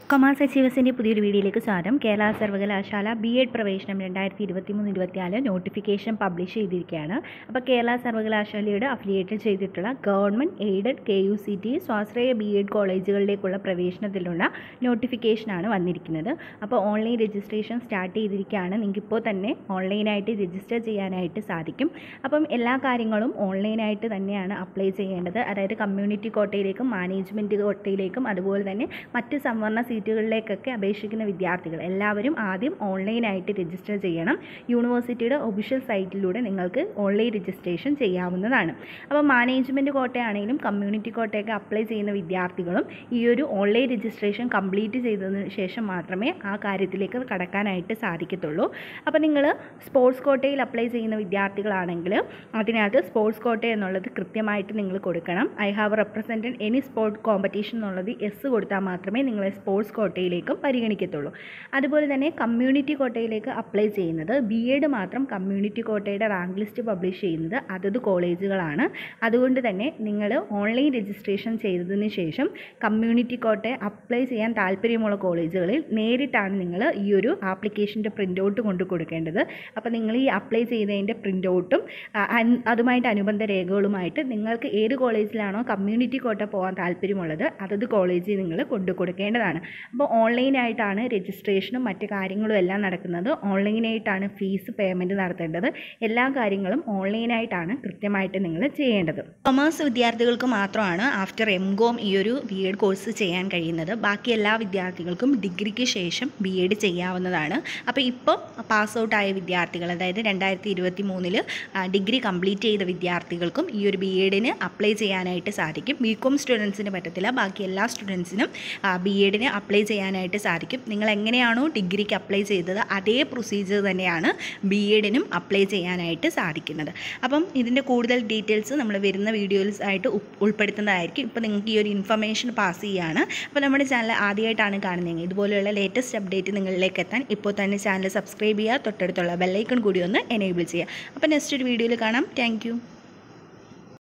commerce അച്ചീവേഴ്സിൻ്റെ പുതിയൊരു വീഡിയോയിലേക്ക് സ്വാഗതം കേരള സർവകലാശാല ബി എഡ് പ്രവേശനം രണ്ടായിരത്തി ഇരുപത്തി മൂന്ന് ഇരുപത്തിനാല് നോട്ടിഫിക്കേഷൻ പബ്ലിഷ് ചെയ്തിരിക്കുകയാണ് അപ്പോൾ കേരള സർവകലാശാലയുടെ അഫിലിയേറ്റ് ചെയ്തിട്ടുള്ള government aided K U C T സ്വാശ്രയ ബി എഡ് കോളേജുകളിലേക്കുള്ള പ്രവേശനത്തിലുള്ള നോട്ടിഫിക്കേഷനാണ് വന്നിരിക്കുന്നത് അപ്പോൾ ഓൺലൈൻ രജിസ്ട്രേഷൻ സ്റ്റാർട്ട് ചെയ്തിരിക്കുകയാണ് നിങ്ങൾക്ക് ഇപ്പോൾ തന്നെ ഓൺലൈനായിട്ട് രജിസ്റ്റർ ചെയ്യാനായിട്ട് സാധിക്കും അപ്പം എല്ലാ കാര്യങ്ങളും ഓൺലൈനായിട്ട് തന്നെയാണ് അപ്ലൈ ചെയ്യേണ്ടത് അതായത് കമ്മ്യൂണിറ്റി കോട്ടയിലേക്കും മാനേജ്മെൻറ്റ് കോട്ടയിലേക്കും അതുപോലെ തന്നെ മറ്റ് സംവരണ സീറ്റുകളിലേക്കൊക്കെ അപേക്ഷിക്കുന്ന വിദ്യാർത്ഥികൾ എല്ലാവരും ആദ്യം ഓൺലൈനായിട്ട് രജിസ്റ്റർ ചെയ്യണം യൂണിവേഴ്സിറ്റിയുടെ ഒഫീഷ്യൽ സൈറ്റിലൂടെ നിങ്ങൾക്ക് ഓൺലൈൻ രജിസ്ട്രേഷൻ ചെയ്യാവുന്നതാണ് അപ്പോൾ മാനേജ്മെൻറ്റ് കോട്ടയാണെങ്കിലും കമ്മ്യൂണിറ്റി കോട്ടയൊക്കെ അപ്ലൈ ചെയ്യുന്ന വിദ്യാർത്ഥികളും ഈ ഒരു ഓൺലൈൻ രജിസ്ട്രേഷൻ കംപ്ലീറ്റ് ചെയ്തതിന് ശേഷം മാത്രമേ ആ കാര്യത്തിലേക്ക് കടക്കാനായിട്ട് സാധിക്കത്തുള്ളൂ അപ്പോൾ നിങ്ങൾ സ്പോർട്സ് കോട്ടയിൽ അപ്ലൈ ചെയ്യുന്ന വിദ്യാർത്ഥികളാണെങ്കിൽ അതിനകത്ത് സ്പോർട്സ് കോട്ട എന്നുള്ളത് കൃത്യമായിട്ട് നിങ്ങൾ കൊടുക്കണം I have represented any sport competition എന്നുള്ളത് എസ് കൊടുത്താൽ മാത്രമേ നിങ്ങളെ സ്പോർട്സ് കോട്ടയിലേക്കും പരിഗണിക്കത്തുള്ളൂ അതുപോലെ തന്നെ കമ്മ്യൂണിറ്റി കോട്ടയിലേക്ക് അപ്ലൈ ചെയ്യുന്നത് ബി എഡ് മാത്രം കമ്മ്യൂണിറ്റി കോട്ടയുടെ റാങ്ക് ലിസ്റ്റ് പബ്ലിഷ് ചെയ്യുന്നത് അതത് കോളേജുകളാണ് അതുകൊണ്ട് തന്നെ നിങ്ങൾ ഓൺലൈൻ രജിസ്ട്രേഷൻ ചെയ്തതിന് ശേഷം കമ്മ്യൂണിറ്റി കോട്ടയെ അപ്ലൈ ചെയ്യാൻ താല്പര്യമുള്ള കോളേജുകളിൽ നേരിട്ടാണ് നിങ്ങൾ ഈ ഒരു ആപ്ലിക്കേഷൻ്റെ പ്രിൻ്റ് ഔട്ട് കൊണ്ട് കൊടുക്കേണ്ടത് അപ്പോൾ നിങ്ങൾ ഈ അപ്ലൈ ചെയ്തതിൻ്റെ പ്രിൻ്റ് ഔട്ടും അതുമായിട്ട് അനുബന്ധ രേഖകളുമായിട്ട് നിങ്ങൾക്ക് ഏത് കോളേജിലാണോ കമ്മ്യൂണിറ്റി കോട്ട പോകാൻ താല്പര്യമുള്ളത് അതത് കോളേജിൽ നിങ്ങൾ കൊണ്ടു കൊടുക്കേണ്ടതാണ് അപ്പോൾ ഓൺലൈനായിട്ടാണ് രജിസ്ട്രേഷനും മറ്റ് കാര്യങ്ങളും എല്ലാം നടക്കുന്നത് ഓൺലൈനായിട്ടാണ് ഫീസ് പേയ്മെൻറ്റ് നടത്തേണ്ടത് എല്ലാ കാര്യങ്ങളും ഓൺലൈനായിട്ടാണ് കൃത്യമായിട്ട് നിങ്ങൾ ചെയ്യേണ്ടത് കൊമേഴ്സ് വിദ്യാർത്ഥികൾക്ക് മാത്രമാണ് ആഫ്റ്റർ എം കോം ഈ ഒരു ബി എഡ് കോഴ്സ് ചെയ്യാൻ കഴിയുന്നത് ബാക്കി എല്ലാ വിദ്യാർത്ഥികൾക്കും ഡിഗ്രിക്ക് ശേഷം ബി എഡ് ചെയ്യാവുന്നതാണ് അപ്പോൾ ഇപ്പോൾ പാസ് ഔട്ട് ആയ വിദ്യാർത്ഥികൾ അതായത് രണ്ടായിരത്തി ഇരുപത്തി മൂന്നിൽ ഡിഗ്രി കംപ്ലീറ്റ് ചെയ്ത വിദ്യാർത്ഥികൾക്കും ഈ ഒരു ബി എഡിന് അപ്ലൈ ചെയ്യാനായിട്ട് സാധിക്കും ബി കോം സ്റ്റുഡൻസിന് പറ്റത്തില്ല ബാക്കി എല്ലാ സ്റ്റുഡൻസിനും ബി എഡിന് അപ്ലൈ ചെയ്യാനായിട്ട് സാധിക്കും നിങ്ങൾ എങ്ങനെയാണോ ഡിഗ്രിക്ക് അപ്ലൈ ചെയ്തത് അതേ പ്രൊസീജിയർ തന്നെയാണ് ബി എഡിനും അപ്ലൈ ചെയ്യാനായിട്ട് സാധിക്കുന്നത് അപ്പം ഇതിൻ്റെ കൂടുതൽ ഡീറ്റെയിൽസ് നമ്മൾ വരുന്ന വീഡിയോസ് ആയിട്ട് ഉൾപ്പെടുത്തുന്നതായിരിക്കും ഇപ്പോൾ നിങ്ങൾക്ക് ഈ ഒരു ഇൻഫർമേഷൻ പാസ് ചെയ്യുകയാണ് അപ്പോൾ നമ്മുടെ ചാനൽ ആദ്യമായിട്ടാണ് കാണുന്നതെങ്കിൽ ഇതുപോലെയുള്ള ലേറ്റസ്റ്റ് അപ്ഡേറ്റ് നിങ്ങളിലേക്ക് എത്താൻ ഇപ്പോൾ തന്നെ ചാനൽ സബ്സ്ക്രൈബ് ചെയ്യുക തൊട്ടടുത്തുള്ള ബെല്ലൈക്കൺ കൂടി ഒന്ന് എനേബിൾ ചെയ്യുക അപ്പോൾ നെക്സ്റ്റ് ഒരു വീഡിയോയിൽ കാണാം താങ്ക്